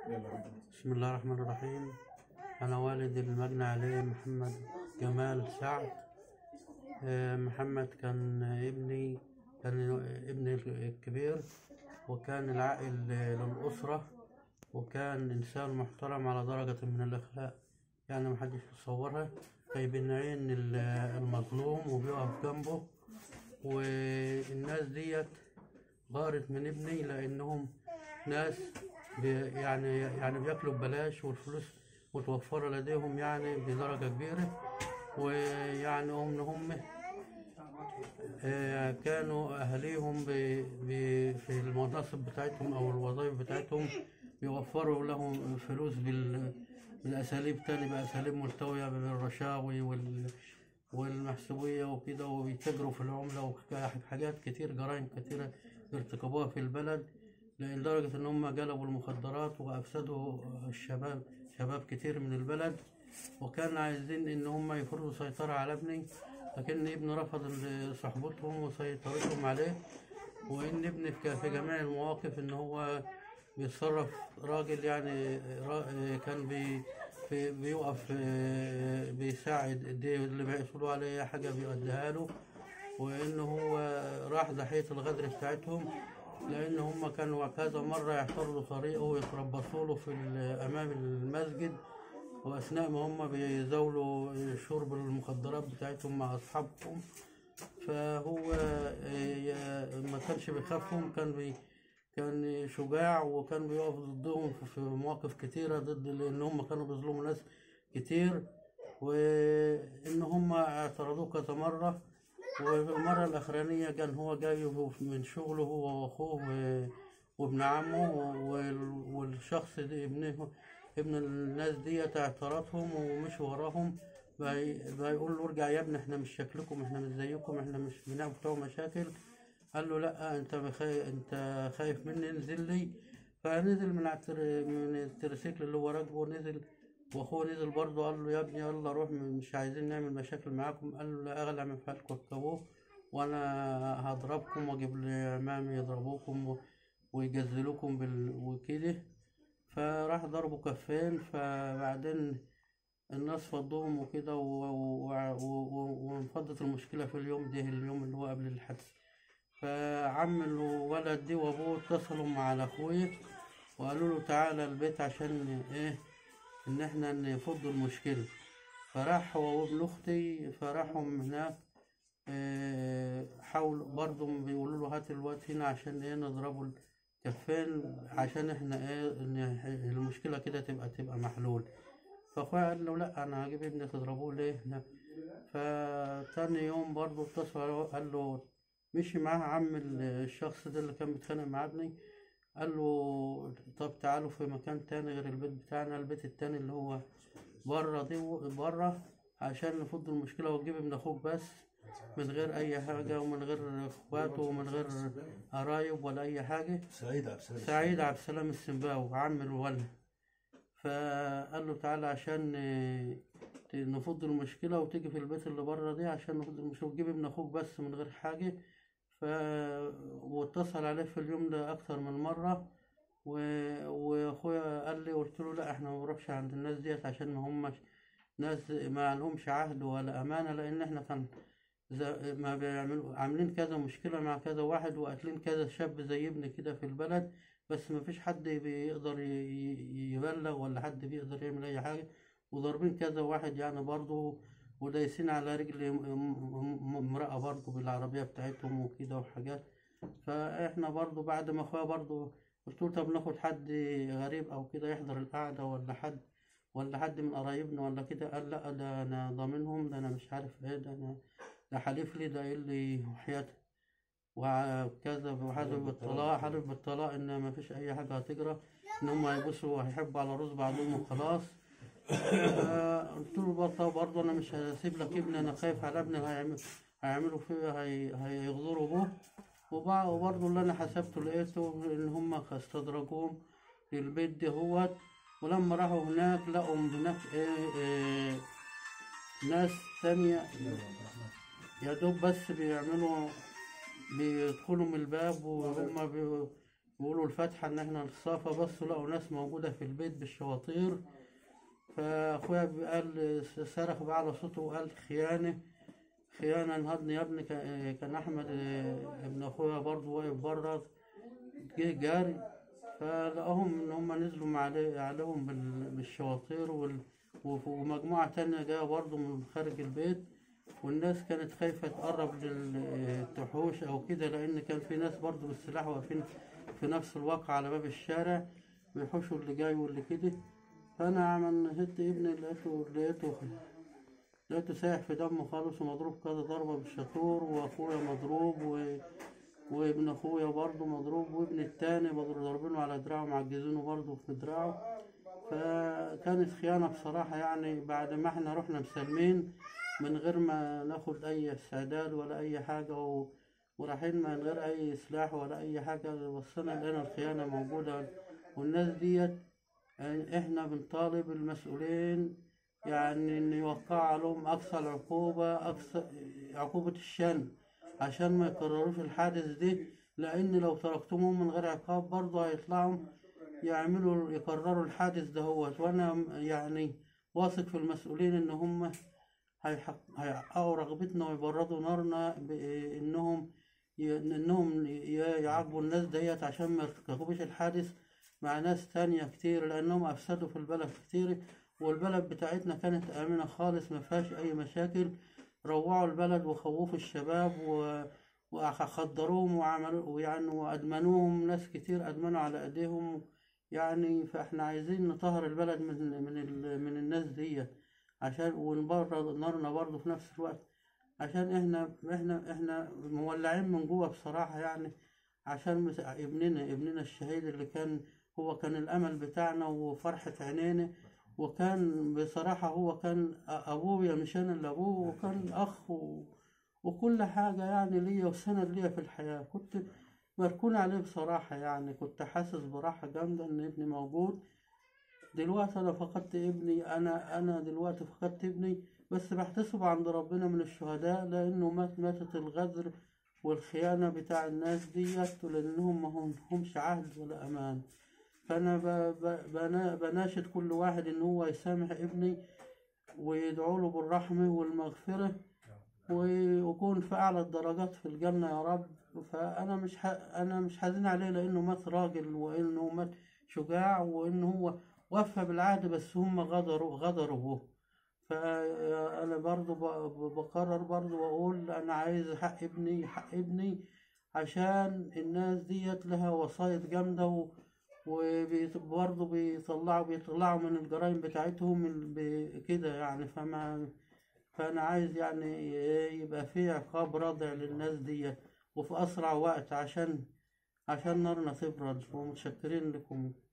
بسم الله الرحمن الرحيم أنا والد المجني عليه محمد جمال سعد آه، محمد كان ابني كان ابني الكبير وكان العائل للأسرة وكان إنسان محترم على درجة من الأخلاق يعني محدش يتصورها طيب عين ال- المظلوم وبيقف جنبه والناس ديت غارت من ابني لأنهم ناس بي يعني يعني بياكلوا ببلاش والفلوس متوفرة لديهم يعني بدرجة كبيرة ويعني هم هم آه، كانوا أهاليهم ب- ب- في المناصب بتاعتهم أو الوظائف بتاعتهم بيوفروا لهم فلوس بال بالأساليب تاني بأساليب ملتوية بالرشاوي وال والمحسوبية وكده ويتاجروا في العملة وحاجات كتير جرائم كتيرة ارتكبوها في البلد لدرجة إن هم جلبوا المخدرات وأفسدوا الشباب شباب كتير من البلد وكان عايزين إن هم يفرضوا سيطرة على ابني لكن ابني رفض ال- صحبتهم وسيطرتهم عليه وإن ابني في في جميع المواقف إن هو بيتصرف راجل يعني را- كان بي في بيوقف آه، بيساعد دي اللي بيحصلوا عليه حاجة بيوديها له وإنه هو راح ضحية الغدر بتاعتهم لأن هم كانوا كذا مرة يحترضوا طريقه ويتربصوا له في ال- أمام المسجد وأثناء ما هم بيزاولوا شرب المخدرات بتاعتهم مع أصحابهم فهو آه، ما كانش بيخافهم كان بي كان شجاع وكان بيقف ضدهم في- في مواقف كتيرة ضد لأن هم كانوا بيظلموا ناس كتير وإن هم اعترضوه كذا مرة وفي المرة الأخرانية كان هو جاي هو من شغله هو وأخوه و- وابن عمه وال- والشخص ده ابنه ابن الناس ديت اعترضهم ومشي وراهم بي- بيقول له ارجع يا ابني احنا مش شكلكم احنا مش زيكم احنا مش بنعمل بتوع مشاكل قال له لا انت بخي... انت خايف مني انزل لي فنزل من على التر... من الترسيكل اللي هو راكبه نزل واخوه نزل برضه قال له يا ابني يلا روح مش عايزين نعمل مشاكل معاكم قال له لا اغلى من فعلكم اركبوه وانا هضربكم واجيب لعمامي يضربوكم و... ويجزلوكم بال... وكده فراح ضربوا كفين فبعدين الناس فضوهم وكده و- و- و- و- وانفضت المشكلة في اليوم ده اليوم اللي هو قبل الحادثة فعم الولد دي وابوه اتصلوا مع اخويا وقالوا له تعالى البيت عشان ايه ان احنا نفض المشكلة فراح هو وابن اختي فراحوا هناك إيه، حاولوا برضه بيقولوا له هات الوقت هنا عشان ايه نضربوا الكفين عشان احنا ايه ان المشكلة كده تبقى تبقى محلول فاخويا قال له لا انا هجيب ابني تضربوه ليه لا فتاني يوم برضه اتصل عليه قال له مشي معاه عم ال- الشخص ده اللي كان بيتخانق مع ابني قال له طب تعالوا في مكان تاني غير البيت بتاعنا البيت التاني اللي هو بره دي بره عشان نفض المشكلة وتجيب ابن اخوك بس من غير اي حاجة ومن غير اخواته ومن غير قرايب ولا اي حاجة سعيد عبد السلام سعيد عبد السلام السنباوي عم الولد فقال له تعالى عشان آه، ت- نفض المشكلة وتيجي في البيت اللي بره دي عشان نفض المشكلة وتجيب ابن أخوك بس من غير حاجة ف واتصل عليه في اليوم ده أكتر من مرة و... وأخويا قال لي قلت له لا احنا ما بنروحش عند الناس ديت عشان ما همش ناس ما لهمش عهد ولا أمانة لأن احنا كان ز- ما بيعملوا عاملين كذا مشكلة مع كذا واحد وقاتلين كذا شاب زي ابني كده في البلد بس ما فيش حد بيقدر ي- ي- يبلغ ولا حد بيقدر يعمل أي حاجة وضاربين كذا واحد يعني برضه ودايسين على رجل م- م- م- امرأة برضه بالعربية بتاعتهم وكده وحاجات فاحنا برضه بعد ما اخويا برضه قلت له طب ناخد حد غريب او كده يحضر القعدة ولا حد ولا حد من قرايبنا ولا كده قال لا ده انا ضامنهم ده انا مش عارف ايه ده انا ده حليف لي ده قال لي وحياته وكذا وحلف بالطلاق حلف بالطلاق ان ما فيش اي حاجة هتجرى ان هم هيبصوا وهيحبوا على رز بعضهم وخلاص قلت له برضه برضه انا مش هسيب لك ابني انا خايف على ابني هيعمل هيعملوا فيه هي... هيغدروا به وبع- وبرضه اللي انا حسبته لقيته ان هم استدرجوهم للبيت ده هوت ولما راحوا هناك لقوا هناك ايه, إيه ناس تانية يا دوب بس بيعملوا بيدخلوا من الباب وهم بي... بيقولوا الفاتحة إن إحنا نتصافى بس لقوا ناس موجودة في البيت بالشواطير فأخويا قال صرخ بأعلى صوته وقال خيانة خيانة انهضني يا ابني كان كان أحمد آه، ابن أخويا برضه واقف بره جه جاري فلقاهم إن هم نزلوا مع علي- عليهم بال- بالشواطير وال- وف- ومجموعة تانية جاية برضه من خارج البيت والناس كانت خايفة تقرب للتحوش أو كده لأن كان في ناس برضه بالسلاح واقفين في نفس الواقع على باب الشارع بيحوشوا اللي جاي واللي كده فأنا عمل هدت ابني لقيته لقيته لقيته سايح في دمه خالص ومضروب كذا ضربة بالشاطور وأخويا مضروب و... وابن أخويا برضه مضروب وابن التاني مضروب ضاربينه على دراعه معجزينه برضه في دراعه فكانت خيانة بصراحة يعني بعد ما احنا رحنا مسلمين من غير ما ناخد أي استعداد ولا أي حاجة و... ورايحين من غير أي سلاح ولا أي حاجة بصينا لقينا الخيانة موجودة والناس ديت يعني احنا بنطالب المسؤولين يعني ان يوقعوا عليهم اقصى العقوبة اقصى عقوبة الشن عشان ما يكرروش الحادث دي لان لو تركتموهم من غير عقاب برضه هيطلعوا يعملوا يكرروا الحادث دهوت وانا يعني واثق في المسؤولين ان هم هيحق- هيحققوا رغبتنا ويبردوا نارنا بانهم ي- انهم ي- يعاقبوا الناس ديت عشان ما يرتكبوش الحادث مع ناس تانية كتير لأنهم أفسدوا في البلد كتير والبلد بتاعتنا كانت آمنة خالص ما فيهاش أي مشاكل روعوا البلد وخوفوا الشباب و... وخدروهم وعملوا ويعني وأدمنوهم ناس كتير أدمنوا على أيديهم يعني فإحنا عايزين نطهر البلد من من ال... من الناس دي عشان ونبرد نارنا برضه في نفس الوقت عشان إحنا إحنا إحنا مولعين من جوه بصراحة يعني عشان مس- ابننا ابننا الشهيد اللي كان هو كان الأمل بتاعنا وفرحة عينينا وكان بصراحة هو كان أ- أبويا مش أنا اللي أبوه وكان أخ و... وكل حاجة يعني ليا وسند ليا في الحياة كنت مركون عليه بصراحة يعني كنت حاسس براحة جامدة إن ابني موجود دلوقتي أنا فقدت ابني أنا أنا دلوقتي فقدت ابني بس بحتسب عند ربنا من الشهداء لأنه مات ماتت الغدر والخيانة بتاع الناس ديت لأنهم ما هم همش عهد ولا أمان فأنا ب- ب- بنا- بناشد كل واحد إن هو يسامح ابني ويدعو له بالرحمة والمغفرة ويكون في أعلى الدرجات في الجنة يا رب فأنا مش ح... أنا مش حزين عليه لأنه مات راجل وإنه مات شجاع وإنه هو وفى بالعهد بس هم غدروا غدروا به فأنا برضو ب- ب- بقرر برضو وأقول أنا عايز حق ابني حق ابني عشان الناس ديت لها وسايط جامدة و... وبرضه بيطلعوا بيطلعوا من الجرائم بتاعتهم ال- ب- كده يعني فما فأنا عايز يعني يبقى في عقاب رادع للناس دي وفي أسرع وقت عشان عشان نارنا تبرد ومتشكرين لكم